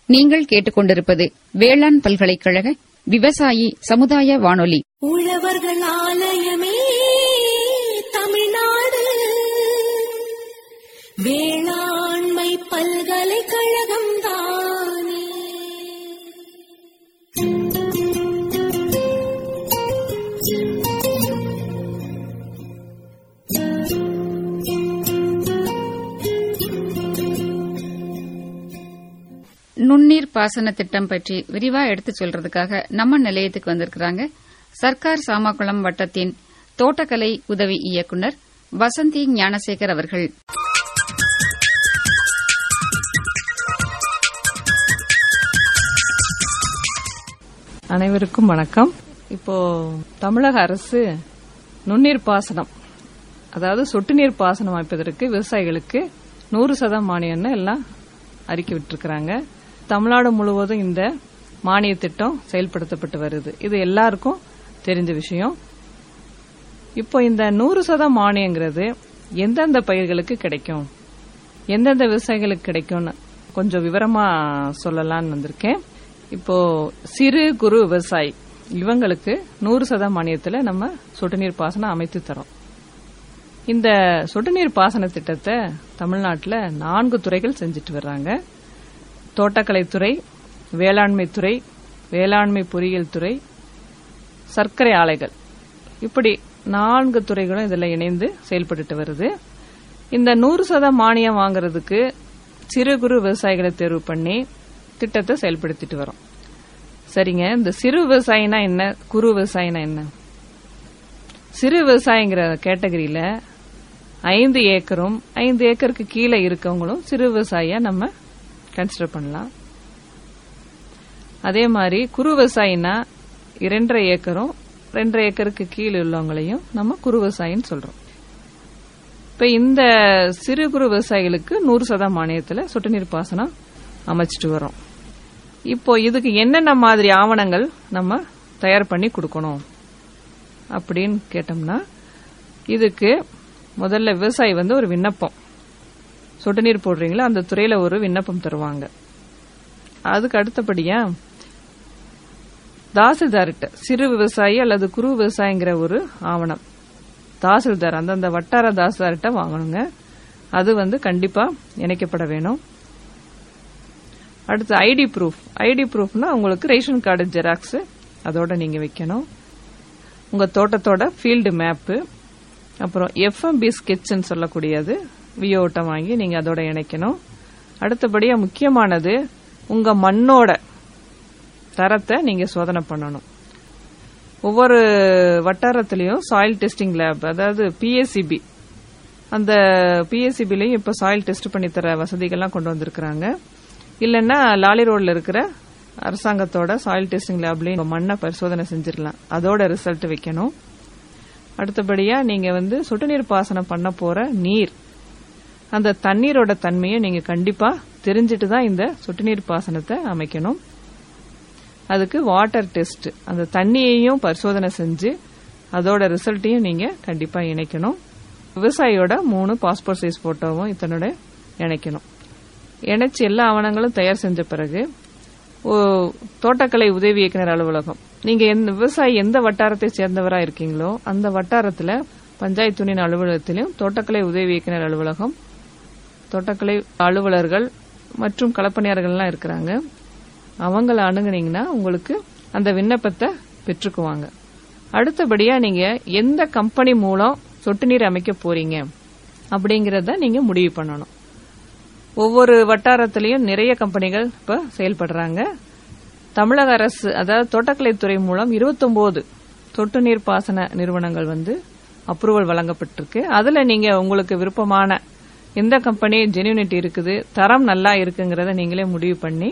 நீங்கள் கேட்டுக்கொண்டிருப்பது வேளாண் பல்கலைக்கழக விவசாயி சமுதாய வானொலி உழவர்கள் ஆலயமே தமிழ்நாடு வேளாண்மை பல்கலைக்கழகம் தானே நுண்ணீர் பாசன திட்டம் பற்றி விரிவா எடுத்துச் சொல்றதுக்காக நம்ம நிலையத்துக்கு வந்திருக்கிறாங்க சர்க்கார் சாமாக்குளம் வட்டத்தின் தோட்டக்கலை உதவி இயக்குனர் வசந்தி ஞானசேகர் அவர்கள் அனைவருக்கும் வணக்கம் இப்போ தமிழக அரசு நுண்ணீர் பாசனம் அதாவது சொட்டு நீர் பாசனம் அமைப்பதற்கு விவசாயிகளுக்கு நூறு சதம் மானியம்னு எல்லாம் அறிக்கை விட்டிருக்கிறாங்க தமிழ்நாடு முழுவதும் இந்த மானிய திட்டம் செயல்படுத்தப்பட்டு வருது இது எல்லாருக்கும் தெரிஞ்ச விஷயம் இப்போ இந்த நூறு சதம் மானியங்கிறது எந்தெந்த பயிர்களுக்கு கிடைக்கும் எந்தெந்த விவசாயிகளுக்கு கிடைக்கும்னு கொஞ்சம் விவரமா சொல்லலாம்னு வந்திருக்கேன் இப்போ சிறு குறு விவசாயி இவங்களுக்கு நூறு சதம் மானியத்தில் நம்ம சொட்டு நீர் பாசனம் அமைத்து தரோம் இந்த சொட்டு நீர் பாசன திட்டத்தை தமிழ்நாட்டில் நான்கு துறைகள் செஞ்சுட்டு வர்றாங்க தோட்டக்கலைத்துறை வேளாண்மை துறை வேளாண்மை பொறியியல் துறை சர்க்கரை ஆலைகள் இப்படி நான்கு துறைகளும் இதில் இணைந்து செயல்பட்டுட்டு வருது இந்த நூறு சதம் மானியம் வாங்குறதுக்கு சிறு குறு விவசாயிகளை தேர்வு பண்ணி திட்டத்தை செயல்படுத்திட்டு வரோம் சரிங்க இந்த சிறு விவசாயினா என்ன குறு விவசாயினா என்ன சிறு விவசாயிங்கிற கேட்டகரியில ஐந்து ஏக்கரும் ஐந்து ஏக்கருக்கு கீழே இருக்கவங்களும் சிறு விவசாயியா நம்ம கன்சிடர் பண்ணலாம் அதே மாதிரி குறு விவசாயினா இரண்டரை ஏக்கரும் ரெண்டரை ஏக்கருக்கு கீழே உள்ளவங்களையும் நம்ம குறு விவசாயின்னு சொல்றோம் இப்ப இந்த சிறு குறு விவசாயிகளுக்கு நூறு சதம் மானியத்துல சொட்டு நீர் பாசனம் அமைச்சிட்டு வரோம் இப்போ இதுக்கு என்னென்ன மாதிரி ஆவணங்கள் நம்ம தயார் பண்ணி கொடுக்கணும் அப்படின்னு கேட்டோம்னா இதுக்கு முதல்ல விவசாயி வந்து ஒரு விண்ணப்பம் சொட்டு நீர் போடுறீங்களா அந்த துறையில ஒரு விண்ணப்பம் தருவாங்க அதுக்கு அடுத்தபடியா தாசில்தார்கிட்ட சிறு விவசாயி அல்லது குறு விவசாயிங்கிற ஒரு ஆவணம் தாசில்தார் அந்தந்த வட்டார தாசில்தார்கிட்ட வாங்கணுங்க அது வந்து கண்டிப்பா இணைக்கப்பட வேணும் அடுத்து ஐடி ப்ரூஃப் ஐடி ப்ரூஃப்னா உங்களுக்கு ரேஷன் கார்டு ஜெராக்ஸ் அதோட நீங்க வைக்கணும் உங்க தோட்டத்தோட ஃபீல்டு மேப்பு அப்புறம் எஃப்எம்பி ஸ்கெட்ச்னு சொல்லக்கூடியது வியோட்ட வாங்கி நீங்க அதோட இணைக்கணும் அடுத்தபடியா முக்கியமானது உங்க மண்ணோட தரத்தை நீங்க சோதனை பண்ணணும் ஒவ்வொரு வட்டாரத்திலையும் சாயில் டெஸ்டிங் லேப் அதாவது பிஎஸ்சிபி அந்த பிஎஸ்சிபிலையும் இப்ப சாயில் டெஸ்ட் பண்ணி தர வசதிகள்லாம் கொண்டு வந்திருக்கிறாங்க இல்லைன்னா லாலி ரோட்ல இருக்கிற அரசாங்கத்தோட சாயில் டெஸ்டிங் லேப்லயும் மண்ணை பரிசோதனை செஞ்சிடலாம் அதோட ரிசல்ட் வைக்கணும் அடுத்தபடியா நீங்க வந்து சொட்டு நீர் பாசனம் பண்ண போற நீர் அந்த தண்ணீரோட தன்மையை நீங்க கண்டிப்பா தெரிஞ்சிட்டு தான் இந்த சொட்டு நீர் பாசனத்தை அமைக்கணும் அதுக்கு வாட்டர் டெஸ்ட் அந்த தண்ணியையும் பரிசோதனை செஞ்சு அதோட ரிசல்ட்டையும் நீங்க கண்டிப்பா இணைக்கணும் விவசாயியோட மூணு பாஸ்போர்ட் சைஸ் போட்டோவும் இதனோட இணைக்கணும் இணைச்சு எல்லா ஆவணங்களும் தயார் செஞ்ச பிறகு ஓ- தோட்டக்கலை உதவி இயக்குனர் அலுவலகம் நீங்க எந்த விவசாயி எந்த வட்டாரத்தை சேர்ந்தவரா இருக்கீங்களோ அந்த வட்டாரத்துல பஞ்சாயத்து யூனியன் அலுவலகத்திலும் தோட்டக்கலை உதவி இயக்குனர் அலுவலகம் தோட்டக்கலை அலுவலர்கள் மற்றும் களப்பணியாளர்கள்லாம் இருக்கிறாங்க அவங்கள அணுகுனீங்கன்னா உங்களுக்கு அந்த விண்ணப்பத்தை பெற்றுக்குவாங்க அடுத்தபடியா நீங்க எந்த கம்பெனி மூலம் சொட்டு நீர் அமைக்க போறீங்க அப்படிங்கறத நீங்க முடிவு பண்ணணும் ஒவ்வொரு வட்டாரத்திலையும் நிறைய கம்பெனிகள் இப்ப செயல்படுறாங்க தமிழக அரசு அதாவது தோட்டக்கலைத்துறை மூலம் 29 சொட்டு நீர் பாசன நிறுவனங்கள் வந்து அப்ரூவல் வழங்கப்பட்டிருக்கு அதுல நீங்க உங்களுக்கு விருப்பமான எந்த கம்பெனி ஜென்யூனிட்டி இருக்குது தரம் நல்லா இருக்குங்கிறத நீங்களே முடிவு பண்ணி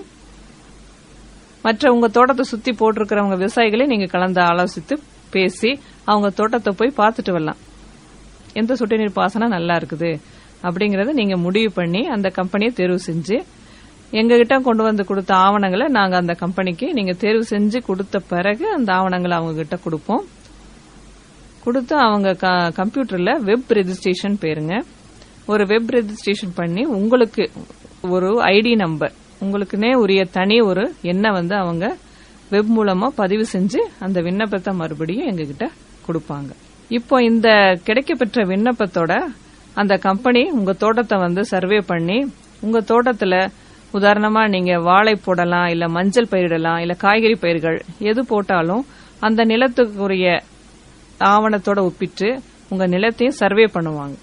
மற்ற உங்க தோட்டத்தை சுத்தி போட்டிருக்கிறவங்க விவசாயிகளை நீங்க கலந்து ஆலோசித்து பேசி அவங்க தோட்டத்தை போய் பார்த்துட்டு வரலாம் எந்த சொட்டு நீர் பாசனம் நல்லா இருக்குது அப்படிங்கறத நீங்க முடிவு பண்ணி அந்த கம்பெனியை தேர்வு செஞ்சு எங்ககிட்ட கொண்டு வந்து கொடுத்த ஆவணங்களை நாங்க அந்த கம்பெனிக்கு நீங்க தேர்வு செஞ்சு கொடுத்த பிறகு அந்த ஆவணங்களை அவங்க கிட்ட கொடுப்போம் கொடுத்து அவங்க க- கம்ப்யூட்டர்ல வெப் ரெஜிஸ்ட்ரேஷன் பேருங்க ஒரு வெப் ரெஜிஸ்ட்ரேஷன் பண்ணி உங்களுக்கு ஒரு ஐடி நம்பர் உங்களுக்குனே உரிய தனி ஒரு எண்ணை வந்து அவங்க வெப் மூலமா பதிவு செஞ்சு அந்த விண்ணப்பத்தை மறுபடியும் எங்ககிட்ட கொடுப்பாங்க இப்போ இந்த கிடைக்கப்பெற்ற விண்ணப்பத்தோட அந்த கம்பெனி உங்க தோட்டத்தை வந்து சர்வே பண்ணி உங்க தோட்டத்துல உதாரணமா நீங்க வாழை போடலாம் இல்ல மஞ்சள் பயிரிடலாம் இல்ல காய்கறி பயிர்கள் எது போட்டாலும் அந்த நிலத்துக்குரிய ஆவணத்தோட ஒப்பிட்டு உங்க நிலத்தையும் சர்வே பண்ணுவாங்க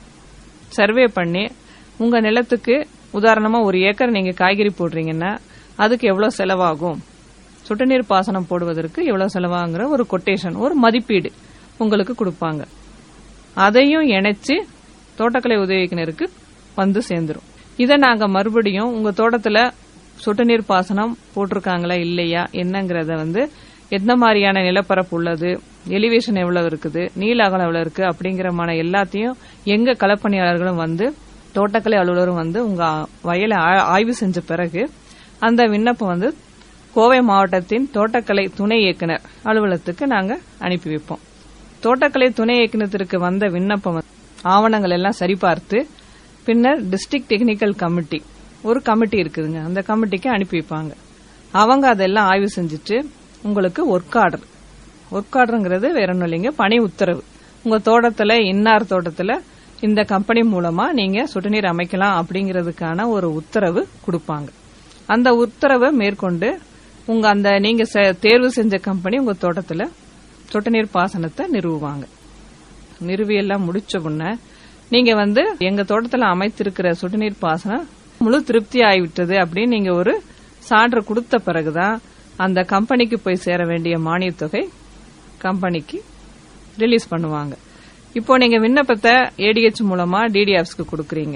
சர்வே பண்ணி உங்க நிலத்துக்கு உதாரணமா ஒரு ஏக்கர் நீங்க காய்கறி போடுறீங்கன்னா அதுக்கு எவ்வளவு செலவாகும் சொட்டுநீர் பாசனம் போடுவதற்கு எவ்வளவு செலவாகுங்கிற ஒரு கொட்டேஷன் ஒரு மதிப்பீடு உங்களுக்கு கொடுப்பாங்க அதையும் இணைச்சு தோட்டக்கலை உதவிக்கினருக்கு வந்து சேர்ந்துரும் இதை நாங்க மறுபடியும் உங்க தோட்டத்துல சொட்டு நீர் பாசனம் போட்டிருக்காங்களா இல்லையா என்னங்கறத வந்து எந்த மாதிரியான நிலப்பரப்பு உள்ளது எலிவேஷன் எவ்வளவு இருக்குது நீல அகலம் எவ்வளவு இருக்கு அப்படிங்கறமான எல்லாத்தையும் எங்க களப்பணியாளர்களும் வந்து தோட்டக்கலை அலுவலரும் வந்து உங்க வயலை ஆ- ஆய்வு செஞ்ச பிறகு அந்த விண்ணப்பம் வந்து கோவை மாவட்டத்தின் தோட்டக்கலை துணை இயக்குனர் அலுவலகத்துக்கு நாங்க அனுப்பி வைப்போம் தோட்டக்கலை துணை இயக்குனத்திற்கு வந்த விண்ணப்பம் வந்து ஆவணங்கள் எல்லாம் சரிபார்த்து பின்னர் டிஸ்ட்ரிக்ட் டெக்னிக்கல் கமிட்டி ஒரு கமிட்டி இருக்குதுங்க அந்த கமிட்டிக்கு அனுப்பி வைப்பாங்க அவங்க அதெல்லாம் ஆய்வு செஞ்சுட்டு உங்களுக்கு ஒர்க் ஆர்டர் ஒர்க் ஆர்டருங்கிறது வேற ஒன்றும் இல்லைங்க பணி உத்தரவு உங்க தோட்டத்துல இன்னார் தோட்டத்துல இந்த கம்பெனி மூலமா நீங்க சொட்டுநீர் அமைக்கலாம் அப்படிங்கிறதுக்கான ஒரு உத்தரவு கொடுப்பாங்க அந்த உத்தரவை மேற்கொண்டு உங்க அந்த நீங்க செ- தேர்வு செஞ்ச கம்பெனி உங்க தோட்டத்துல சொட்டுநீர் பாசனத்தை நிறுவுவாங்க நிறுவி எல்லாம் முடிச்ச உடனே நீங்க வந்து எங்க தோட்டத்துல அமைத்திருக்கிற சொட்டுநீர் பாசனம் முழு திருப்தி ஆகிவிட்டது அப்படின்னு நீங்க ஒரு சான்று கொடுத்த பிறகுதான் அந்த கம்பெனிக்கு போய் சேர வேண்டிய மானியத் தொகை கம்பெனிக்கு ரிலீஸ் பண்ணுவாங்க இப்போ நீங்க விண்ணப்பத்தை ஏடிஹெச் மூலமா டிடிஎஃப்ஸ்க்கு கொடுக்குறீங்க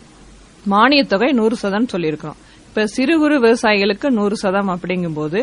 மானியத் தொகை நூறு சதம் சொல்லியிருக்கிறோம் இப்ப சிறு குறு விவசாயிகளுக்கு நூறு சதம் அப்படிங்கும்போது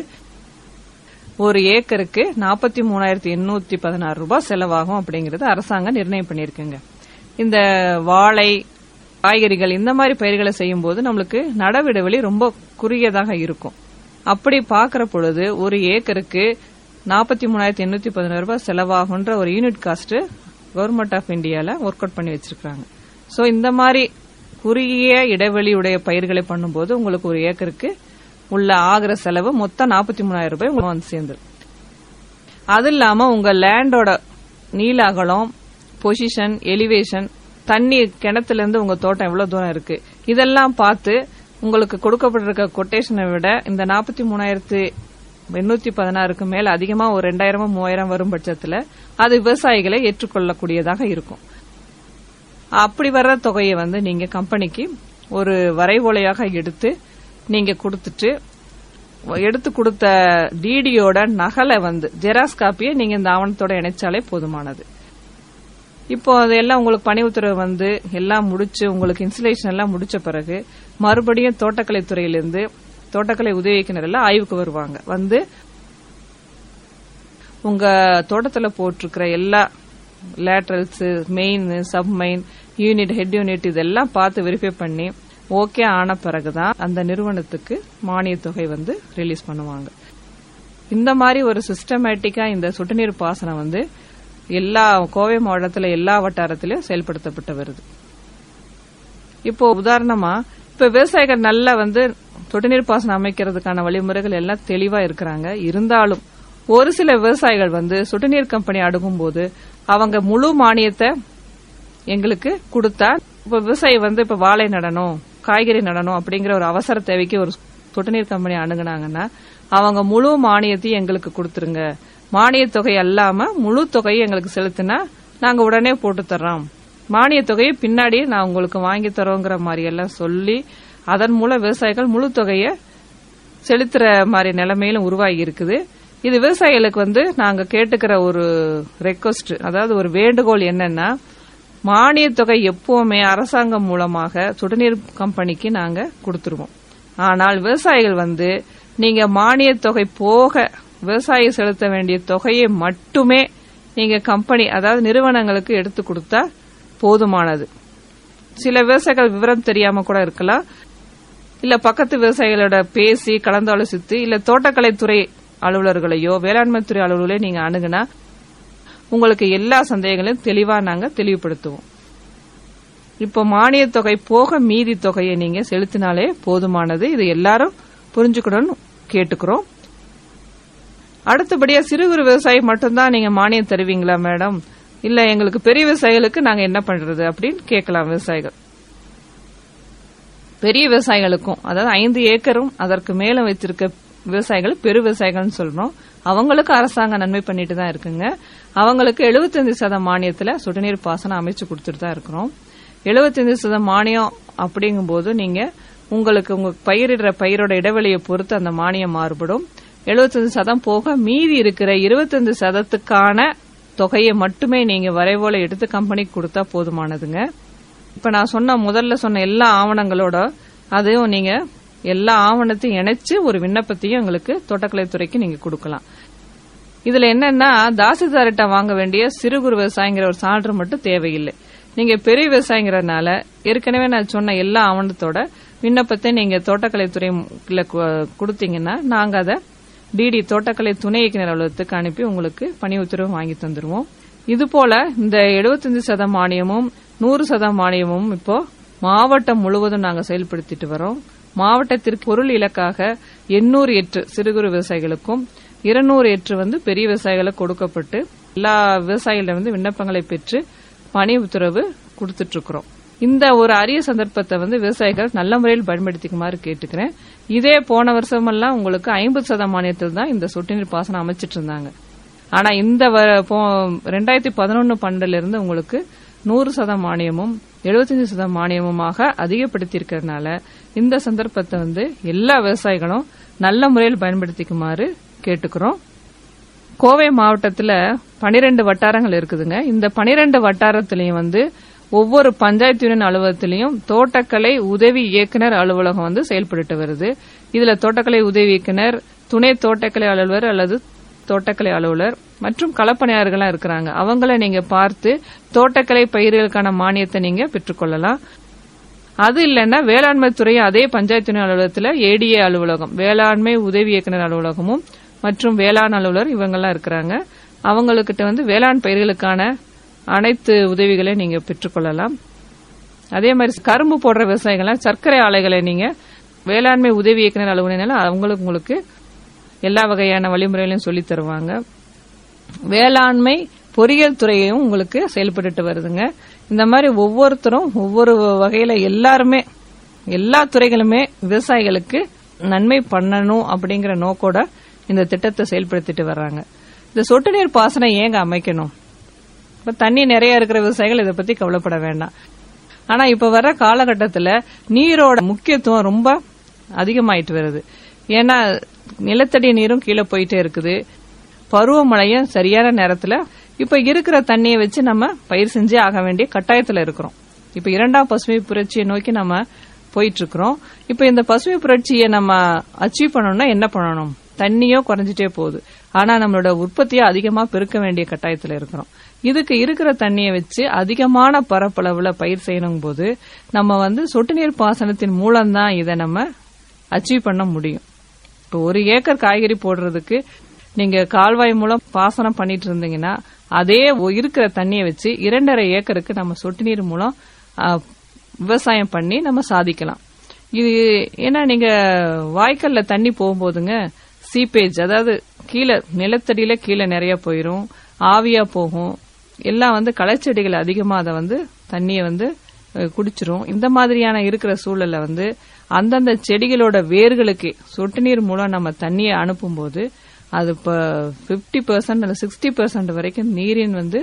ஒரு ஏக்கருக்கு நாற்பத்தி மூணாயிரத்தி எண்ணூத்தி பதினாறு ரூபாய் செலவாகும் அப்படிங்கறது அரசாங்கம் நிர்ணயம் பண்ணிருக்குங்க இந்த வாழை காய்கறிகள் இந்த மாதிரி பயிர்களை செய்யும் போது நம்மளுக்கு நடவிடவெளி ரொம்ப குறுகியதாக இருக்கும் அப்படி பார்க்கிற பொழுது ஒரு ஏக்கருக்கு நாற்பத்தி மூணாயிரத்தி எண்ணூத்தி பதினாறு ரூபாய் செலவாகுன்ற ஒரு யூனிட் காஸ்ட் கவர்மெண்ட் ஆஃப் இந்தியால ஒர்க் அவுட் பண்ணி வச்சிருக்காங்க சோ இந்த மாதிரி குறுகிய இடைவெளியுடைய பயிர்களை பண்ணும்போது உங்களுக்கு ஒரு ஏக்கருக்கு உள்ள ஆகிற செலவு மொத்தம் நாற்பத்தி மூணாயிரம் ரூபாய் உங்களுக்கு வந்து சேர்ந்துரும் அது இல்லாம உங்க லேண்டோட நீள அகலம் பொசிஷன் எலிவேஷன் தண்ணி கிணத்துல இருந்து உங்க தோட்டம் எவ்வளவு தூரம் இருக்கு இதெல்லாம் பார்த்து உங்களுக்கு கொடுக்கப்பட்டிருக்க கொட்டேஷனை விட இந்த நாற்பத்தி மூணாயிரத்து எண்ணூத்தி பதினாறுக்கு மேல அதிகமா ஒரு ரெண்டாயிரமோ மூவாயிரம் வரும் பட்சத்துல அது விவசாயிகளை ஏற்றுக்கொள்ளக்கூடியதாக இருக்கும் அப்படி வர்ற தொகையை வந்து நீங்க கம்பெனிக்கு ஒரு வரைவோலையாக எடுத்து நீங்க கொடுத்துட்டு எடுத்து கொடுத்த டிடியோட நகலை வந்து ஜெராக்ஸ் காப்பியை நீங்க இந்த ஆவணத்தோட இணைச்சாலே போதுமானது இப்போ அதெல்லாம் உங்களுக்கு பணி உத்தரவு வந்து எல்லாம் முடிச்சு உங்களுக்கு இன்சுலேஷன் எல்லாம் முடிச்ச பிறகு மறுபடியும் தோட்டக்கலை துறையிலிருந்து தோட்டக்கலை உதவி இயக்குனர் எல்லாம் ஆய்வுக்கு வருவாங்க வந்து உங்க தோட்டத்துல போட்டிருக்கிற எல்லா laterals main sub main unit head unit இதெல்லாம் பார்த்து வெரிஃபை பண்ணி ஓகே ஆன பிறகுதான் அந்த நிறுவனத்துக்கு மானியத் தொகை வந்து ரிலீஸ் பண்ணுவாங்க இந்த மாதிரி ஒரு சிஸ்டமேட்டிக்கா இந்த சொட்டுநீர் பாசனம் வந்து எல்லா கோவை மாவட்டத்துல எல்லா வட்டாரத்திலும் செயல்படுத்தப்பட்டு வருது இப்போ உதாரணமா இப்ப விவசாயிகள் நல்லா வந்து சொட்டுநீர் பாசனம் அமைக்கிறதுக்கான வழிமுறைகள் எல்லாம் தெளிவா இருக்கிறாங்க இருந்தாலும் ஒரு சில விவசாயிகள் வந்து சொட்டுநீர் கம்பெனி அணுகும்போது அவங்க முழு மானியத்தை எங்களுக்கு கொடுத்தா இப்ப விவசாயி வந்து இப்ப வாழை நடணும் காய்கறி நடணும் அப்படிங்கிற ஒரு அவசர தேவைக்கு ஒரு சொட்டுநீர் கம்பெனி அணுகுனாங்கன்னா அவங்க முழு மானியத்தையும் எங்களுக்கு கொடுத்துருங்க மானியத் தொகை அல்லாம முழு தொகையை எங்களுக்கு செலுத்தினா நாங்க உடனே போட்டு தர்றோம் மானியத் தொகையை பின்னாடி நான் உங்களுக்கு வாங்கி தரோங்கிற மாதிரி எல்லாம் சொல்லி அதன் மூலம் விவசாயிகள் முழு தொகையை செலுத்துற மாதிரி நிலைமையிலும் உருவாகி இருக்குது இது விவசாயிகளுக்கு வந்து நாங்க கேட்டுக்கிற ஒரு ரெக்வஸ்ட் அதாவது ஒரு வேண்டுகோள் என்னன்னா மானியத் தொகை எப்பவுமே அரசாங்கம் மூலமாக சுடுநீர் கம்பெனிக்கு நாங்க கொடுத்துருவோம் ஆனால் விவசாயிகள் வந்து நீங்க மானியத் தொகை போக விவசாயி செலுத்த வேண்டிய தொகையை மட்டுமே நீங்க கம்பெனி அதாவது நிறுவனங்களுக்கு எடுத்து கொடுத்தா போதுமானது சில விவசாயிகள் விவரம் தெரியாம கூட இருக்கலாம் இல்ல பக்கத்து விவசாயிகளோட பேசி கலந்தாலோசித்து இல்ல தோட்டக்கலைத்துறை அலுவலர்களையோ வேளாண்மை துறை அலுவலர்களையோ நீங்க அணுகுனா உங்களுக்கு எல்லா சந்தேகங்களையும் தெளிவா நாங்க தெளிவுபடுத்துவோம் இப்போ மானியத் தொகை போக மீதி தொகையை நீங்க செலுத்தினாலே போதுமானது இது எல்லாரும் புரிஞ்சுக்கணும்னு கேட்டுக்கிறோம் அடுத்தபடியா சிறு குறு விவசாயி மட்டும்தான் நீங்க மானியம் தருவீங்களா மேடம் இல்ல எங்களுக்கு பெரிய விவசாயிகளுக்கு நாங்க என்ன பண்றது அப்படின்னு கேட்கலாம் விவசாயிகள் பெரிய விவசாயிகளுக்கும் அதாவது ஐந்து ஏக்கரும் அதற்கு மேல வச்சிருக்க விவசாயிகள் பெரு விவசாயிகள்னு சொல்றோம் அவங்களுக்கு அரசாங்கம் நன்மை பண்ணிட்டு தான் இருக்குங்க அவங்களுக்கு 75% சதம் மானியத்துல சொட்டுநீர் பாசனம் அமைச்சு கொடுத்துட்டு தான் இருக்கிறோம் 75% சதம் மானியம் அப்படிங்கும்போது நீங்க உங்களுக்கு உங்க பயிரிடுற பயிரோட இடைவெளியை பொறுத்து அந்த மானியம் மாறுபடும் 75% சதம் போக மீதி இருக்கிற 25% சதத்துக்கான தொகையை மட்டுமே நீங்க வரைவோல எடுத்து கம்பெனிக்கு கொடுத்தா போதுமானதுங்க இப்ப நான் சொன்ன முதல்ல சொன்ன எல்லா ஆவணங்களோட அதையும் நீங்க எல்லா ஆவணத்தையும் இணைச்சு ஒரு விண்ணப்பத்தையும் எங்களுக்கு தோட்டக்கலைத்துறைக்கு நீங்க கொடுக்கலாம் இதுல என்னன்னா தாசில்தார்கிட்ட வாங்க வேண்டிய சிறு குறு விவசாயிங்கிற ஒரு சான்று மட்டும் தேவையில்லை நீங்க பெரிய விவசாயிங்கிறதுனால ஏற்கனவே நான் சொன்ன எல்லா ஆவணத்தோட விண்ணப்பத்தை நீங்க தோட்டக்கலைத்துறையில கு- கொடுத்தீங்கன்னா நாங்க அதை டிடி தோட்டக்கலை துணை இயக்குனர் அலுவலகத்துக்கு அனுப்பி உங்களுக்கு பணி உத்தரவு வாங்கி தந்துருவோம் இது போல இந்த 75% சதம் மானியமும் நூறு சதம் மானியமும் இப்போ மாவட்டம் முழுவதும் நாங்க செயல்படுத்திட்டு வரோம் மாவட்டத்திற்கு பொருள் இலக்காக எண்ணூறு எட்டு சிறு குறு விவசாயிகளுக்கும் இருநூறு எட்டு வந்து பெரிய விவசாயிகளுக்கு கொடுக்கப்பட்டு எல்லா விவசாயிகளிடம் வந்து விண்ணப்பங்களை பெற்று பணி உத்தரவு கொடுத்துட்டு இருக்கிறோம் இந்த ஒரு அரிய சந்தர்ப்பத்தை வந்து விவசாயிகள் நல்ல முறையில் பயன்படுத்திக்குமாறு கேட்டுக்கிறேன் இதே போன வருஷமெல்லாம் உங்களுக்கு ஐம்பது சதம் மானியத்தில் தான் இந்த சொட்டு நீர் பாசனம் அமைச்சிட்டு இருந்தாங்க ஆனா இந்த வ- போ- ரெண்டாயிரத்தி பதினொன்னு பன்னெண்டுல இருந்து உங்களுக்கு நூறு சதம் மானியமும் 75% சதம் மானியமுமாக அதிகப்படுத்தி இருக்கிறதுனால இந்த சந்தர்ப்பத்தை வந்து எல்லா விவசாயிகளும் நல்ல முறையில் பயன்படுத்திக்குமாறு கேட்டுக்கிறோம் கோவை மாவட்டத்துல பனிரெண்டு வட்டாரங்கள் இருக்குதுங்க இந்த பனிரெண்டு வட்டாரத்திலையும் வந்து ஒவ்வொரு பஞ்சாயத்து யூனியன் அலுவலகத்திலையும் தோட்டக்கலை உதவி இயக்குனர் அலுவலகம் வந்து செயல்பட்டு வருது இதுல தோட்டக்கலை உதவி இயக்குனர் துணை தோட்டக்கலை அலுவலர் அல்லது தோட்டக்கலை அலுவலர் மற்றும் களப்பணியாளர்களா இருக்கிறாங்க அவங்கள நீங்க பார்த்து தோட்டக்கலை பயிர்களுக்கான மானியத்தை நீங்க பெற்றுக்கொள்ளலாம் அது இல்லைன்னா வேளாண்மை துறை அதே பஞ்சாயத்து யூனியன் அலுவலகத்துல ஏடிஏ அலுவலகம் வேளாண்மை உதவி இயக்குனர் அலுவலகமும் மற்றும் வேளாண் அலுவலர் இவங்கெல்லாம் இருக்கிறாங்க அவங்களுக்கிட்ட வந்து வேளாண் பயிர்களுக்கான அனைத்து உதவிகளையும் நீங்க பெற்றுக்கொள்ளலாம் அதே மாதிரி கரும்பு போடுற விவசாயிகள்லாம் சர்க்கரை ஆலைகளை நீங்க வேளாண்மை உதவி இயக்குனர் அலுவலகம் அவங்களுக்கு உங்களுக்கு எல்லா வகையான வழிமுறைகளையும் சொல்லித் தருவாங்க வேளாண்மை பொறியியல் துறையும் உங்களுக்கு செயல்பட்டுட்டு வருதுங்க இந்த மாதிரி ஒவ்வொருத்தரும் ஒவ்வொரு வகையில எல்லாருமே எல்லா துறைகளுமே விவசாயிகளுக்கு நன்மை பண்ணணும் அப்படிங்கிற நோக்கோட இந்த திட்டத்தை செயல்படுத்திட்டு வர்றாங்க இந்த சொட்டு நீர் பாசனம் ஏங்க அமைக்கணும் இப்ப தண்ணி நிறைய இருக்கிற விவசாயிகள் இதை பத்தி கவலைப்பட வேண்டாம் ஆனா இப்ப வர்ற காலகட்டத்துல நீரோட முக்கியத்துவம் ரொம்ப அதிகமாயிட்டு வருது ஏன்னா நிலத்தடி நீரும் கீழே போயிட்டே இருக்குது பருவமழையும் சரியான நேரத்துல இப்ப இருக்கிற தண்ணியை வச்சு நம்ம பயிர் செஞ்சே ஆக வேண்டிய கட்டாயத்துல இருக்கிறோம் இப்ப இரண்டாம் பசுமை புரட்சியை நோக்கி நம்ம போயிட்டு இருக்கிறோம் இப்ப இந்த பசுமை புரட்சியை நம்ம அச்சீவ் பண்ணணும்னா என்ன பண்ணணும் தண்ணியோ குறைஞ்சிட்டே போகுது ஆனா நம்மளோட உற்பத்தியை அதிகமா பெருக்க வேண்டிய கட்டாயத்துல இருக்கிறோம் இதுக்கு இருக்கிற தண்ணியை வச்சு அதிகமான பரப்பளவுல பயிர் செய்யணும் போது நம்ம வந்து சொட்டு நீர் பாசனத்தின் மூலம்தான் இதை நம்ம அச்சீவ் பண்ண முடியும் இப்போ ஒரு ஏக்கர் காய்கறி போடுறதுக்கு நீங்க கால்வாய் மூலம் பாசனம் பண்ணிட்டு இருந்தீங்கன்னா அதே ஒ- இருக்கிற தண்ணியை வச்சு இரண்டரை ஏக்கருக்கு நம்ம சொட்டு நீர் மூலம் ஆ, விவசாயம் பண்ணி நம்ம சாதிக்கலாம் இது ஏன்னா நீங்க வாய்க்கால்ல தண்ணி போகும்போதுங்க சீப்பேஜ் அதாவது கீழே நிலத்தடியில கீழே நிறைய போயிரும் ஆவியா போகும் எல்லாம் வந்து களைச்செடிகள் அதிகமா அதை வந்து தண்ணியை வந்து அஹ், குடிச்சிரும் இந்த மாதிரியான இருக்கிற சூழல்ல வந்து அந்தந்த செடிகளோட வேர்களுக்கு சொட்டு நீர் மூலம் நம்ம தண்ணியை அனுப்பும்போது அது இப்போ பிப்டி பெர்சன்ட் அல்ல சிக்ஸ்டி பெர்சன்ட் வரைக்கும் நீரின் வந்து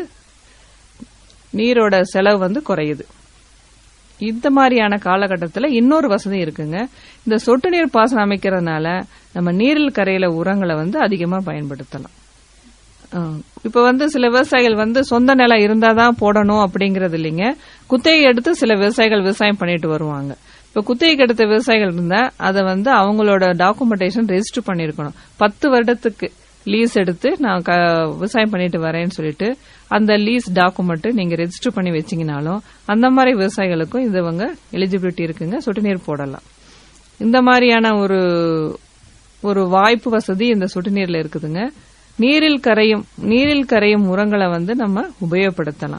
நீரோட செலவு வந்து குறையுது இந்த மாதிரியான காலகட்டத்தில் இன்னொரு வசதி இருக்குங்க இந்த சொட்டு நீர் பாசனம் அமைக்கிறதுனால நம்ம நீரில் கரையில உரங்களை வந்து அதிகமா பயன்படுத்தலாம் ஆஹ் இப்ப வந்து சில விவசாயிகள் வந்து சொந்த நிலம் இருந்தாதான் போடணும் அப்படிங்கறது இல்லைங்க குத்தகை எடுத்து சில விவசாயிகள் விவசாயம் பண்ணிட்டு வருவாங்க இப்ப குத்தகைக்கு எடுத்த விவசாயிகள் இருந்தா அதை வந்து அவங்களோட டாக்குமெண்டேஷன் ரெஜிஸ்டர் பண்ணிருக்கணும் பத்து வருடத்துக்கு லீஸ் எடுத்து நான் க- விவசாயம் பண்ணிட்டு வரேன்னு சொல்லிட்டு அந்த லீஸ் டாக்குமெண்ட் நீங்க ரெஜிஸ்டர் பண்ணி வச்சீங்கனாலும் அந்த மாதிரி விவசாயிகளுக்கும் இதுவங்க எலிஜிபிலிட்டி இருக்குங்க சொட்டு நீர் போடலாம் இந்த மாதிரியான ஒரு ஒரு வாய்ப்பு வசதி இந்த சொட்டு நீர்ல இருக்குதுங்க நீரில் கரையும் நீரில் கரையும் உரங்களை வந்து நம்ம உபயோகப்படுத்தலாம்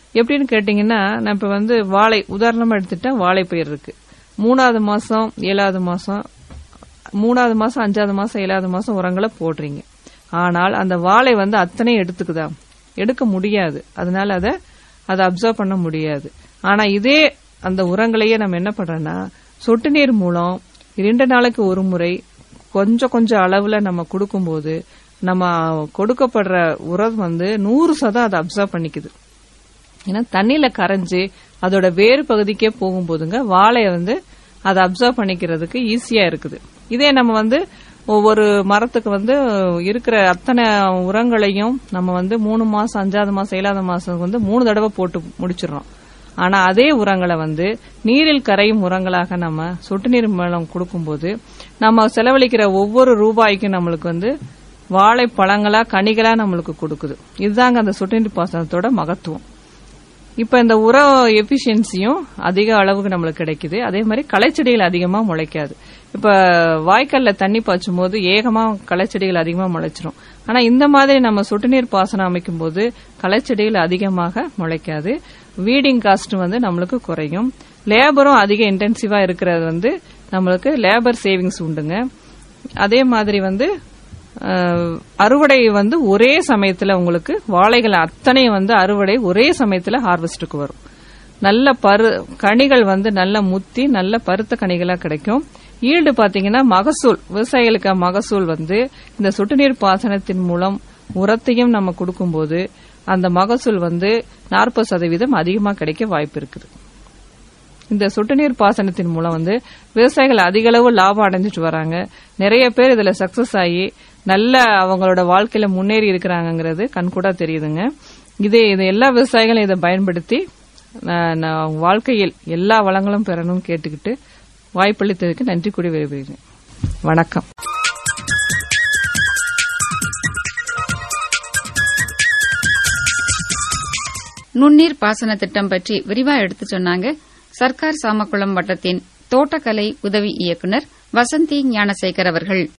எப்படின்னு கேட்டீங்கன்னா நான் இப்ப வந்து வாழை உதாரணமா எடுத்துட்டா வாழை பயிர் இருக்கு மூணாவது மாசம் ஏழாவது மாசம் மூணாவது மாசம் அஞ்சாவது மாசம் ஏழாவது மாசம் உரங்களை போடுறீங்க ஆனால் அந்த வாழை வந்து அத்தனை எடுத்துக்குதா எடுக்க முடியாது அதனால அதை அதை அப்சர்வ் பண்ண முடியாது ஆனா இதே அந்த உரங்களையே நம்ம என்ன பண்றோம்னா சொட்டு நீர் மூலம் இரண்டு நாளைக்கு ஒரு முறை கொஞ்சம் கொஞ்சம் அளவுல நம்ம கொடுக்கும்போது நம்ம கொடுக்கப்படுற உரம் வந்து நூறு சதம் அதை அப்சர்வ் பண்ணிக்குது ஏன்னா தண்ணியில கரைஞ்சு அதோட வேறு பகுதிக்கே போகும்போதுங்க வாழைய வந்து அதை அப்சர்வ் பண்ணிக்கிறதுக்கு ஈஸியா இருக்குது இதே நம்ம வந்து ஒவ்வொரு மரத்துக்கு வந்து இருக்கிற அத்தனை உரங்களையும் நம்ம வந்து மூணு மாசம் அஞ்சாவது மாசம் ஏழாவது மாசம் வந்து மூணு தடவை போட்டு முடிச்சிடறோம் ஆனா அதே உரங்களை வந்து நீரில் கரையும் உரங்களாக நம்ம சொட்டு நீர் மூலம் கொடுக்கும்போது நம்ம செலவழிக்கிற ஒவ்வொரு ரூபாய்க்கும் நம்மளுக்கு வந்து வாழைப்பழங்களா கனிகளா நம்மளுக்கு கொடுக்குது இதுதாங்க அந்த சொட்டு நீர் பாசனத்தோட மகத்துவம் இப்ப இந்த உர எபிஷியன்சியும் அதிக அளவுக்கு நம்மளுக்கு கிடைக்குது அதே மாதிரி களைச்செடிகள் அதிகமா முளைக்காது இப்ப வாய்க்கால்ல தண்ணி பாய்ச்சும் போது ஏகமா களைச்செடிகள் அதிகமா முளைச்சிரும் ஆனா இந்த மாதிரி நம்ம சொட்டு நீர் பாசனம் அமைக்கும் போது களைச்செடிகள் அதிகமாக முளைக்காது வீடிங் காஸ்ட் வந்து நம்மளுக்கு குறையும் லேபரும் அதிக இன்டென்சிவா இருக்கிறது வந்து நம்மளுக்கு லேபர் சேவிங்ஸ் உண்டுங்க அதே மாதிரி வந்து அஹ், அறுவடை வந்து ஒரே சமயத்துல உங்களுக்கு வாழைகள் அத்தனை வந்து அறுவடை ஒரே சமயத்துல ஹார்வெஸ்டுக்கு வரும் நல்ல பரு கனிகள் வந்து நல்ல முத்தி நல்ல பருத்த கனிகளா கிடைக்கும் ஈல்டு பாத்தீங்கன்னா மகசூல் விவசாயிகளுக்கு மகசூல் வந்து இந்த சொட்டுநீர் பாசனத்தின் மூலம் உரத்தையும் நம்ம கொடுக்கும்போது அந்த மகசூல் வந்து நாற்பது சதவீதம் அதிகமா கிடைக்க வாய்ப்பு இருக்குது இந்த சொட்டு நீர் பாசனத்தின் மூலம் வந்து விவசாயிகள் அதிக அளவு லாபம் அடைஞ்சிட்டு வராங்க நிறைய பேர் இதுல சக்சஸ் ஆகி நல்ல அவங்களோட வாழ்க்கையில முன்னேறி இருக்கிறாங்கிறது கண்கூடா தெரியுதுங்க இது இது எல்லா விவசாயிகளும் இதை பயன்படுத்தி நான் நான் அவங்க வாழ்க்கையில் எல்லா வளங்களும் பெறணும்னு கேட்டுக்கிட்டு வாய்ப்பளித்ததுக்கு நன்றி கூடி விரும்புகிறேன் வணக்கம் நுண்ணீர் பாசன திட்டம் பற்றி விரிவா எடுத்து சொன்னாங்க சர்க்கார் சாமக்குளம் வட்டத்தின் தோட்டக்கலை உதவி இயக்குநர் வசந்தி ஞானசேகர் அவர்கள்